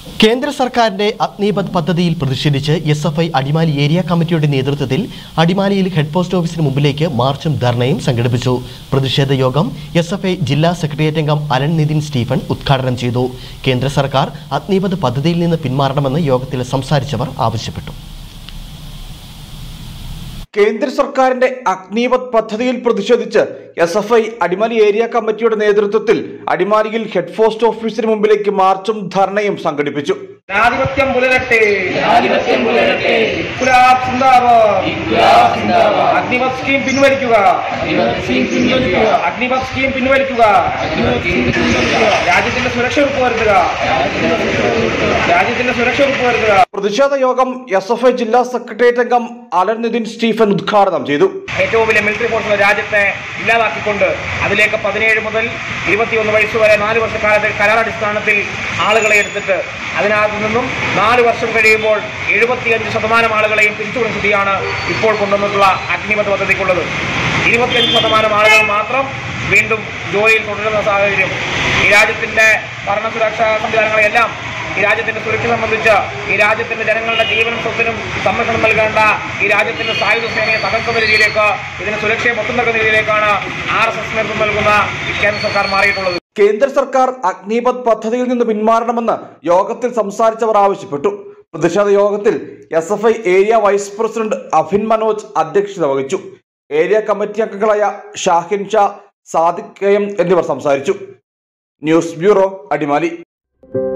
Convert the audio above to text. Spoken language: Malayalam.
കേന്ദ്ര സർക്കാരിന്റെ അഗ്നിപത് പദ്ധതിയിൽ പ്രതിഷേധിച്ച് എസ് എഫ് ഐ അടിമാലി ഏരിയ കമ്മിറ്റിയുടെ നേതൃത്വത്തിൽ അടിമാലിയിൽ ഹെഡ് പോസ്റ്റ് ഓഫീസിന് മുമ്പിലേക്ക് മാർച്ചും ധർണയും സംഘടിപ്പിച്ചു പ്രതിഷേധ യോഗം എസ് എഫ് ഐ ജില്ലാ സെക്രട്ടേറിയറ്റ് അംഗം അലൻ നിതിൻ സ്റ്റീഫൻ ഉദ്ഘാടനം ചെയ്തു കേന്ദ്ര സർക്കാർ അഗ്നിപത് പദ്ധതിയിൽ നിന്ന് പിന്മാറണമെന്ന് യോഗത്തിൽ സംസാരിച്ചവർ ആവശ്യപ്പെട്ടു കേന്ദ്ര സർക്കാരിന്റെ അഗ്നിപത് പദ്ധതിയിൽ പ്രതിഷേധിച്ച് എസ് എഫ് ഐ അടിമാലി ഏരിയ കമ്മിറ്റിയുടെ നേതൃത്വത്തിൽ അടിമാലിയിൽ ഹെഡ് പോസ്റ്റ് ഓഫീസിന് മുമ്പിലേക്ക് മാർച്ചും ധർണയും സംഘടിപ്പിച്ചു ജനാധിപത്യം പുലരട്ടെ ജനാധിപത്യം പുലരട്ടെ ഇൻകുലാബ് സിന്ദാബാദ് ഇൻകുലാബ് സിന്ദാബാദ് അഗ്നിപത് സ്കീം പിൻവലിക്കുക അഗ്നിപത് സ്കീം പിൻവലിക്കുക രാജ്യത്തിന്റെ സുരക്ഷ ഉറപ്പുവരുത്തുക രാജ്യത്തിന്റെ സുരക്ഷ ഉറപ്പുവരുത്തുക പ്രതിഷേധ യോഗം എസ് എഫ് ഐ ജില്ലാ സെക്രട്ടേറിയറ്റ് അംഗം അലൻ നിതിൻ സ്റ്റീഫൻ ഉദ്ഘാടനം ചെയ്തു ഏറ്റവും വലിയ മിലിറ്ററി ഫോഴ്സുള്ള രാജ്യത്തെ ഇല്ലാതാക്കിക്കൊണ്ട് അതിലേക്ക് പതിനേഴ് മുതൽ ഇരുപത്തിയൊന്ന് വയസ്സ് വരെ നാല് വർഷക്കാലത്തെ കരാറടിസ്ഥാനത്തിൽ ആളുകളെ എടുത്തിട്ട് അതിനകത്ത് നിന്നും നാല് വർഷം കഴിയുമ്പോൾ എഴുപത്തിയഞ്ച് ശതമാനം ആളുകളെയും പിരിച്ചുവിടുന്ന സ്ഥിതിയാണ് ഇപ്പോൾ കൊണ്ടുവന്നിട്ടുള്ള അഗ്നിപഥ പദ്ധതിക്കുള്ളത് ഇരുപത്തിയഞ്ച് ശതമാനം ആളുകൾ മാത്രം വീണ്ടും ജോലിയിൽ തുടരുന്ന സാഹചര്യം ഈ രാജ്യത്തിന്റെ ഭരണ സുരക്ഷാ സംവിധാനങ്ങളെല്ലാം ഈ രാജ്യത്തിന്റെ സുരക്ഷ സംബന്ധിച്ച് ഈ രാജ്യത്തിന്റെ ജനങ്ങളുടെ ജീവനും സ്വത്തിനും സംരക്ഷണം നൽകേണ്ട ഈ രാജ്യത്തിന്റെ സായുധ സേനയെ തകർക്കുന്ന രീതിയിലേക്ക് ഇതിന് സുരക്ഷയെ മൊത്തം നൽകുന്ന രീതിയിലേക്കാണ് ആർ എസ് എസ് നേതൃത്വം നൽകുന്ന കേന്ദ്ര സർക്കാർ മാറിയിട്ടുള്ളത് കേന്ദ്ര സർക്കാർ അഗ്നിപത് പദ്ധതിയിൽ നിന്ന് പിന്മാറണമെന്ന് യോഗത്തിൽ സംസാരിച്ചവർ ആവശ്യപ്പെട്ടു പ്രതിഷേധ യോഗത്തിൽ S F I area vice president Abhin Manoj അധ്യക്ഷത വഹിച്ചു ഏരിയ കമ്മിറ്റി അംഗങ്ങളായ ഷാഹിൻ ഷാ സാദിഖ് കെ എം എന്നിവർ സംസാരിച്ചു ന്യൂസ് ബ്യൂറോ അടിമാലി